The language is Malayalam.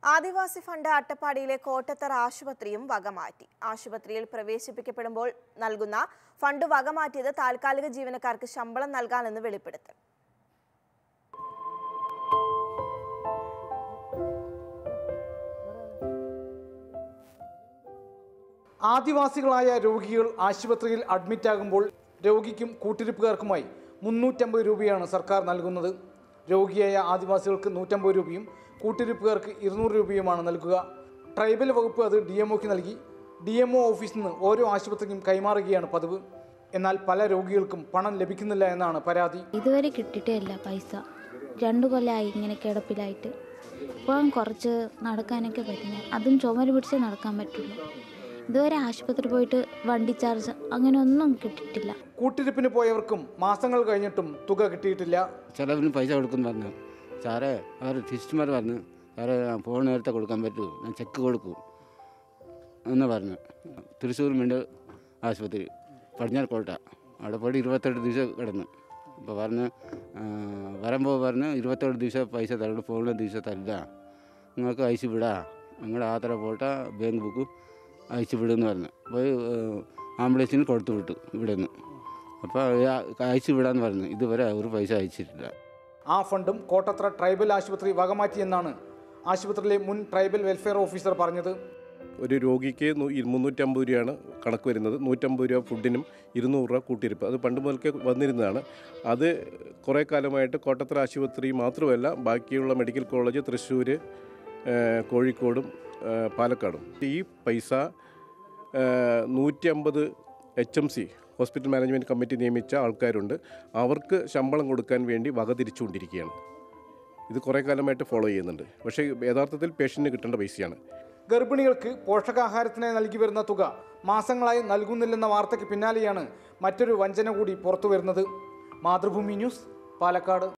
ആദിവാസി ഫണ്ട് അട്ടപ്പാടിയിലെ കോട്ടത്തറ ആശുപത്രിയും വകമാറ്റി ആശുപത്രിയിൽ പ്രവേശിപ്പിക്കപ്പെടുമ്പോൾ നൽകുന്ന ഫണ്ട് വകമാറ്റിയത് താൽക്കാലിക ജീവനക്കാർക്ക് ശമ്പളം നൽകാനെന്ന് വെളിപ്പെടുത്തൽ ആദിവാസികളായ രോഗികൾ ആശുപത്രിയിൽ അഡ്മിറ്റാകുമ്പോൾ രോഗിക്കും കൂട്ടിരിപ്പുകാർക്കുമായി മുന്നൂറ്റമ്പത് രൂപയാണ് സർക്കാർ നൽകുന്നത് രോഗിയായ ആദിവാസികൾക്ക് നൂറ്റമ്പത് രൂപയും കൂട്ടിരിപ്പുകാർക്ക് ഇരുന്നൂറ് രൂപയുമാണ് നൽകുക ട്രൈബൽ വകുപ്പ് അത് ഡി എംഒക്ക് നൽകി ഡി എംഒ ഓഫീസിൽ നിന്ന് ഓരോ ആശുപത്രിക്കും കൈമാറുകയാണ് പതിവ് എന്നാൽ പല രോഗികൾക്കും പണം ലഭിക്കുന്നില്ല എന്നാണ് പരാതി ഇതുവരെ കിട്ടിയിട്ടേ ഇല്ല പൈസ രണ്ടു കൊല്ലമായി ഇങ്ങനെ കിടപ്പിലായിട്ട് ഇപ്പം കുറച്ച് നടക്കാനൊക്കെ പറ്റുന്നത് അതും ചുമര് പിടിച്ചേ നടക്കാൻ പറ്റുള്ളൂ ഇതുവരെ ആശുപത്രി പോയിട്ട് വണ്ടി ചാർജ് അങ്ങനെ ഒന്നും കിട്ടിയിട്ടില്ല കൂട്ടിരിപ്പിന് പോയവർക്കും മാസങ്ങൾ കഴിഞ്ഞിട്ടും തുക കിട്ടിയിട്ടില്ല ചിലവിന് പൈസ കൊടുക്കും പറഞ്ഞു സാറേ അവർ സിസ്റ്റർമാർ പറഞ്ഞു സാറേ ഞാൻ ഫോൺ നേരത്തെ കൊടുക്കാൻ പറ്റൂ ഞാൻ ചെക്ക് കൊടുക്കും എന്ന് പറഞ്ഞു തൃശ്ശൂർ മിണ്ട് ആശുപത്രി പടിഞ്ഞാറക്കോട്ട അവിടെ പോയി ഇരുപത്തെട്ട് ദിവസം കിടന്നു അപ്പോൾ പറഞ്ഞ് ആ, വരുമ്പോൾ പറഞ്ഞ് ഇരുപത്തെട്ട് ദിവസം പൈസ തരണം ഫോണിൽ ദിവസം തരില്ല നിങ്ങൾക്ക് അയച്ചു വിടാ നിങ്ങളുടെ ആധാര പോട്ടാ ബാങ്ക് ബുക്ക് അയച്ചു വിടുമെന്ന് പറഞ്ഞു പോയി ആംബുലൻസിന് കൊടുത്തു വിട്ടു ഇവിടെ നിന്ന് അപ്പോൾ അയച്ചു വിടാന്ന് പറഞ്ഞു ഇതുവരെ ഒരു പൈസ അയച്ചിട്ടില്ല ആ ഫണ്ടും കോട്ടത്ര ട്രൈബൽ ആശുപത്രി വകമാറ്റിയെന്നാണ് ആശുപത്രിയിലെ മുൻ ട്രൈബൽ വെൽഫെയർ ഓഫീസർ പറഞ്ഞത് ഒരു രോഗിക്ക് നൂ- ഇരു- മുന്നൂറ്റമ്പത് രൂപയാണ് കണക്ക് വരുന്നത് നൂറ്റമ്പത് രൂപ ഫുഡിനും ഇരുന്നൂറ് രൂപ കൂട്ടിരിപ്പ് അത് പണ്ട് മുതൽക്കേ വന്നിരുന്നതാണ് അത് കുറേ കാലമായിട്ട് കോട്ടത്തറ ആശുപത്രി മാത്രമല്ല ബാക്കിയുള്ള മെഡിക്കൽ കോളേജ് തൃശ്ശൂർ കോഴിക്കോടും ആ, പാലക്കാടും ഈ പൈസ നൂറ്റി അമ്പത് H M C hospital management committee നിയമിച്ച ആൾക്കാരുണ്ട് അവർക്ക് ശമ്പളം കൊടുക്കാൻ വേണ്ടി വക തിരിച്ചുകൊണ്ടിരിക്കുകയാണ് ഇത് കുറേ കാലമായിട്ട് ഫോളോ ചെയ്യുന്നുണ്ട് പക്ഷേ യഥാർത്ഥത്തിൽ പേഷ്യൻറ്റിന് കിട്ടേണ്ട പൈസയാണ് ഗർഭിണികൾക്ക് പോഷകാഹാരത്തിനായി നൽകി വരുന്ന തുക മാസങ്ങളായി നൽകുന്നില്ലെന്ന വാർത്തയ്ക്ക് പിന്നാലെയാണ് മറ്റൊരു വഞ്ചന കൂടി പുറത്തു വരുന്നത് മാതൃഭൂമി ന്യൂസ് പാലക്കാട്